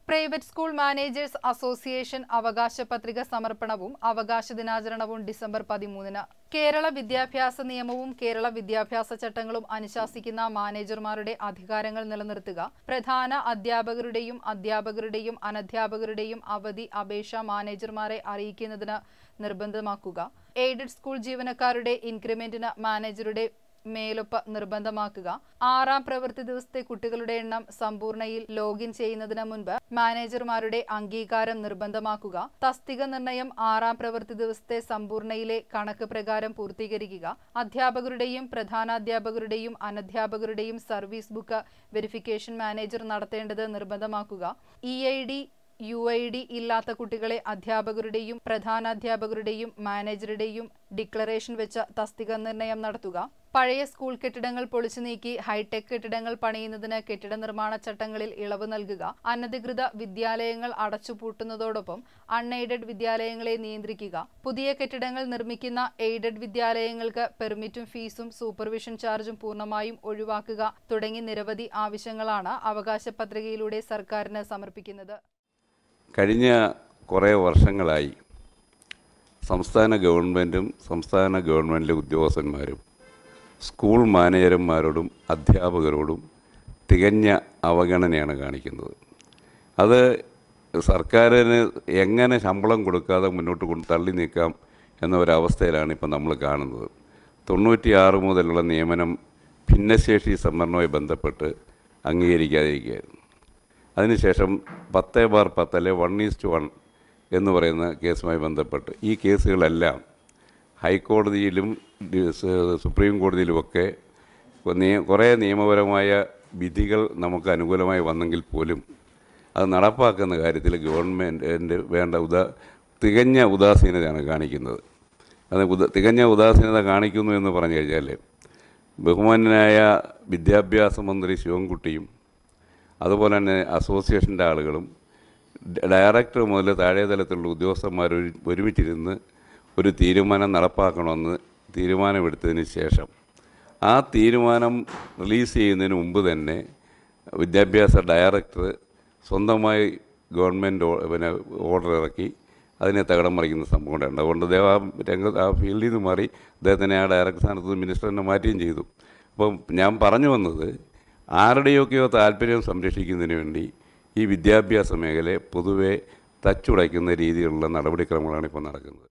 private school managers association അവകാശ പത്രിക സമർപ്പണവും അവകാശ ദിനാചരണവും ഡിസംബർ പതിമൂന്നിന് കേരള വിദ്യാഭ്യാസ നിയമവും കേരള വിദ്യാഭ്യാസ ചട്ടങ്ങളും അനുശാസിക്കുന്ന മാനേജർമാരുടെ അധികാരങ്ങൾ നിലനിർത്തുക പ്രധാന അധ്യാപകരുടെയും അധ്യാപകരുടെയും അനധ്യാപകരുടെയും അവധി അപേക്ഷ മാനേജർമാരെ അറിയിക്കുന്നതിന് നിർബന്ധമാക്കുക എയ്ഡഡ് സ്കൂൾ ജീവനക്കാരുടെ ഇൻക്രിമെന്റിന് മാനേജറുടെ മേലൊപ്പ് നിർബന്ധമാക്കുക ആറാം പ്രവൃത്തി ദിവസത്തെ കുട്ടികളുടെ എണ്ണം സമ്പൂർണ്ണയിൽ ലോഗിൻ ചെയ്യുന്നതിന് മുൻപ് മാനേജർമാരുടെ അംഗീകാരം നിർബന്ധമാക്കുക തസ്തിക നിർണയം ആറാം പ്രവൃത്തി ദിവസത്തെ സമ്പൂർണ്ണയിലെ കണക്ക് പ്രകാരം പൂർത്തീകരിക്കുക അധ്യാപകരുടെയും പ്രധാനാധ്യാപകരുടെയും അനധ്യാപകരുടെയും സർവീസ് ബുക്ക് വെരിഫിക്കേഷൻ മാനേജർ നടത്തേണ്ടത് നിർബന്ധമാക്കുക E I D U I D ഇല്ലാത്ത കുട്ടികളെ അധ്യാപകരുടെയും പ്രധാനാധ്യാപകരുടെയും മാനേജറുടെയും ഡിക്ലറേഷൻ വെച്ച തസ്തിക നിർണയം നടത്തുക പഴയ സ്കൂൾ കെട്ടിടങ്ങൾ പൊളിച്ചു നീക്കി ഹൈടെക് കെട്ടിടങ്ങൾ പണിയുന്നതിന് കെട്ടിട നിർമ്മാണ ചട്ടങ്ങളിൽ ഇളവ് നൽകുക അനധികൃത വിദ്യാലയങ്ങൾ അടച്ചുപൂട്ടുന്നതോടൊപ്പം അൺഎയ്ഡഡ് വിദ്യാലയങ്ങളെ നിയന്ത്രിക്കുക പുതിയ കെട്ടിടങ്ങൾ നിർമ്മിക്കുന്ന എയ്ഡഡ് വിദ്യാലയങ്ങൾക്ക് പെർമിറ്റും ഫീസും സൂപ്പർവിഷൻ ചാർജും പൂർണ്ണമായും ഒഴിവാക്കുക തുടങ്ങി നിരവധി ആവശ്യങ്ങളാണ് അവകാശ പത്രികയിലൂടെ സർക്കാരിന് സമർപ്പിക്കുന്നത് കഴിഞ്ഞ കുറേ വർഷങ്ങളായി സംസ്ഥാന ഗവൺമെൻറ്റും സംസ്ഥാന ഗവൺമെൻറ്റിലെ ഉദ്യോഗസ്ഥന്മാരും സ്കൂൾ മാനേജർമാരോടും അധ്യാപകരോടും തികഞ്ഞ അവഗണനയാണ് കാണിക്കുന്നത് അത് സർക്കാരിന് എങ്ങനെ ശമ്പളം കൊടുക്കാതെ മുന്നോട്ട് കൊണ്ട് തള്ളി നീക്കാം എന്ന ഒരവസ്ഥയിലാണ് ഇപ്പോൾ നമ്മൾ കാണുന്നത് തൊണ്ണൂറ്റിയാറ് മുതലുള്ള നിയമനം ഭിന്നശേഷി സംവരണവുമായി ബന്ധപ്പെട്ട് അംഗീകരിക്കാതിരിക്കുകയായിരുന്നു അതിനുശേഷം പത്ത് ബാർ പത്തിലെ വൺ ഈസ്റ്റ് വൺ എന്ന് പറയുന്ന കേസുമായി ബന്ധപ്പെട്ട് ഈ കേസുകളെല്ലാം ഹൈക്കോടതിയിലും ഡി- സ- സുപ്രീം കോടതിയിലുമൊക്കെ നിയ- കുറേ നിയമപരമായ വിധികൾ നമുക്ക് അനുകൂലമായി വന്നെങ്കിൽ പോലും അത് നടപ്പാക്കുന്ന കാര്യത്തിൽ ഗവൺമെൻറ്റിൻ്റെ വേണ്ട ഉദാ തികഞ്ഞ ഉദാസീനതയാണ് കാണിക്കുന്നത് അത് ഉദ തികഞ്ഞ ഉദാസീനത കാണിക്കുന്നു എന്ന് പറഞ്ഞു കഴിഞ്ഞാൽ ബഹുമാന്യനായ വിദ്യാഭ്യാസ മന്ത്രി ശിവൻകുട്ടിയും അതുപോലെ തന്നെ അസോസിയേഷൻ്റെ ആളുകളും ഡ- ഡയറക്ടർ മുതൽ താഴെ തലത്തിലുള്ള ഉദ്യോഗസ്ഥന്മാർ ഒരു- ഒരുമിച്ചിരുന്ന് ഒരു തീരുമാനം നടപ്പാക്കണമെന്ന് തീരുമാനമെടുത്തതിന് ശേഷം ആ തീരുമാനം റിലീസ് ചെയ്യുന്നതിന് മുമ്പ് തന്നെ വിദ്യാഭ്യാസ ഡയറക്ടർ സ്വന്തമായി ഗവൺമെൻറ് ഓ- പിന്നെ ഓർഡർ ഇറക്കി അതിനെ തകടം മറിക്കുന്ന സംഭവം ഉണ്ടായിട്ടുണ്ട് അതുകൊണ്ട് അദ്ദേഹം ആ രംഗ ആ ഫീൽഡിൽ നിന്ന് മാറി അദ്ദേഹത്തിനെ ആ ഡയറക്ടർ സ്ഥാനത്ത് നിന്ന് മിനിസ്റ്ററിനെ മാറ്റുകയും ചെയ്തു അപ്പം ഞാൻ പറഞ്ഞു വന്നത് ആരുടെയൊക്കെയോ താല്പര്യം സംരക്ഷിക്കുന്നതിന് വേണ്ടി ഈ വിദ്യാഭ്യാസ മേഖലയെ പൊതുവെ തച്ചുടയ്ക്കുന്ന രീതിയിലുള്ള നടപടിക്രമങ്ങളാണ് ഇപ്പോൾ നടക്കുന്നത്